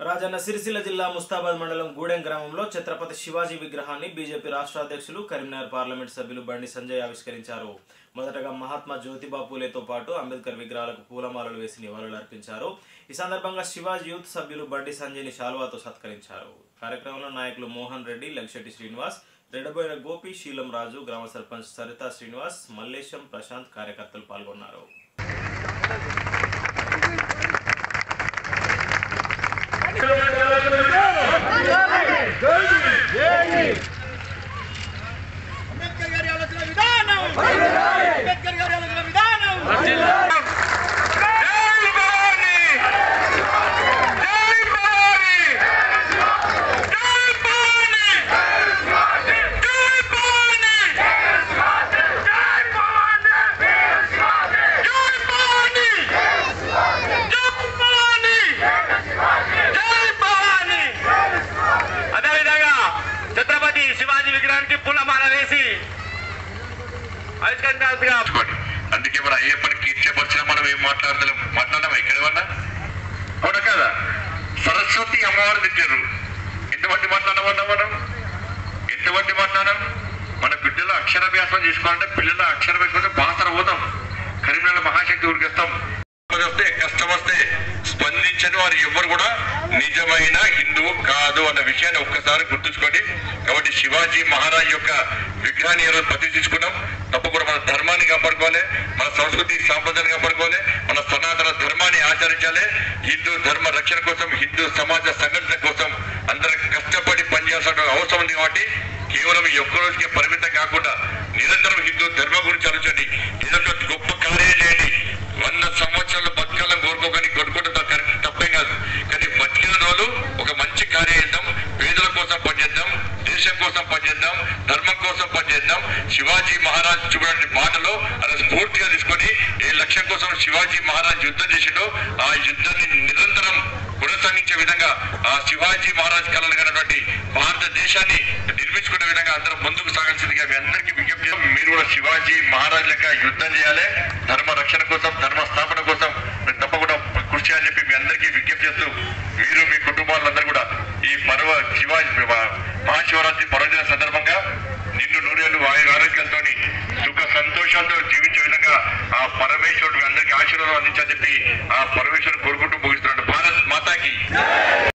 రాజన్న సిరిసిల్ల జిల్లా ముస్తాబాద్ మండలం గూడెం గ్రామంలో ఛత్రపతి శివాజీ విగ్రహాన్ని బీజేపీ రాష్ట్ర అధ్యక్షులు కరీంనగర్ పార్లమెంట్ సభ్యులు బండి సంజయ్ ఆవిష్కరించారు మొదటగా మహాత్మా జ్యోతిబా పూలేతో పాటు అంబేద్కర్ విగ్రహాలకు పూలమాలలు వేసి నివాళులు అర్పించారు ఈ సందర్భంగా శివాజీ యూత్ సభ్యులు బండి సంజయ్ని శాల్వాతో సత్కరించారు కార్యక్రమంలో నాయకులు మోహన్ రెడ్డి లక్షటి శ్రీనివాస్ రెడ్డబోయిన గోపి శీలం రాజు గ్రామ సర్పంచ్ సరితా శ్రీనివాస్ మల్లేశం ప్రశాంత్ కార్యకర్తలు పాల్గొన్నారు అంబేద్కర్ గారి ఆలోచన విధానం అంబేద్కర్ గారి ఆలోచన విధానం అదేవిధంగా ఛత్రపతి శివాజీ విగ్రహానికి పూలమాల వేసి ఆవిష్కరించాల్సిగా పట్టుకోండి అందుకే మన అయ్యప్పని కీర్చపరిచిన మనం ఏం మాట్లాడలేం మాట్లాడమా ఇక్కడ ఏమన్నా అవునా కదా సరస్వతి అమ్మవారు తిట్టారు ఎంతమంది మాట్లాడమన్నా మనం ఎంతమంది మాట్లాడాం మన బిడ్డల అక్షరాభ్యాసం చేసుకోవాలంటే పిల్లల అక్షరాభ్యాసం బాసర పోతాం కరీంనగర్ మహాశక్తి ఉరికిస్తాం వస్తే కష్టం వస్తే స్పందించని వారు ఎవ్వరు కూడా నిజమైన హిందువు కాదు అన్న విషయాన్ని ఒక్కసారి గుర్తుంచుకోండి కాబట్టి శివాజీ మహారాజ్ యొక్క విగ్రహాన్ని ఈరోజు ప్రతిష్ఠించుకున్నాం తప్పకుండా మన ధర్మాన్ని కాపాడుకోవాలి మన సంస్కృతి సాంప్రదాయాన్ని కాపాడుకోవాలి మన సనాతన ధర్మాన్ని ఆచరించాలి హిందూ ధర్మ రక్షణ కోసం హిందూ సమాజ సంఘటన కోసం అందరం కష్టపడి పనిచేయాల్సిన అవసరం ఉంది కాబట్టి కేవలం ఈ ఒక్క రోజుకే పరిమితం కాకుండా నిరంతరం హిందూ ధర్మం గురించి ఆలోచండి ఏదో గొప్ప కార్యం చేయండి వంద సంవత్సరాలు బతకాలని కోరుకోకని కొనుక్కుంటే త- కరెక్ట్ తప్పేం కాదు కానీ బతికిన రోజు ఒక మంచి కార్యం చేద్దాం పేదల కోసం పనిచేద్దాం దేశం కోసం పనిచేద్దాం ధర్మం కోసం పనిచేద్దాం శివాజీ మహారాజ్ చూడండి మాటలో అది స్ఫూర్తిగా తీసుకొని ఏ లక్ష్యం కోసం శివాజీ మహారాజ్ యుద్ధం చేసిండో ఆ యుద్ధాన్ని నిరంతరం కొనసాగించే విధంగా ఆ శివాజీ మహారాజ్ కలలు కన్నటువంటి భారతదేశాన్ని నిర్మించుకునే విధంగా అందరం ముందుకు సాగాల్సిందిగా మీ అందరికీ విజ్ఞప్తి చేస్తాం. మీరు కూడా శివాజీ మహారాజ్ లెక్క యుద్ధం చేయాలి ధర్మ రక్షణ కోసం ధర్మ స్థాపన కోసం మీరు తప్పకుండా కృషి చేయాలని చెప్పి మీ అందరికీ విజ్ఞప్తి చేస్తూ మీరు మీ కుటుంబాలందరూ కూడా ఈ పర్వ శివాజీ మహాశివరాత్రి పర్వదిన సందర్భంగా నిన్ను నూరేళ్ళు వాయు ఆరోగ్యాలతో సుఖ సంతోషాలతో జీవించే విధంగా ఆ పరమేశ్వరుడు మీ అందరికీ ఆశీర్వాదం అందించాలని చెప్పి ఆ పరమేశ్వరుడు కోరుకుంటూ ముగిస్తున్నాడు భారత్ మాతాకి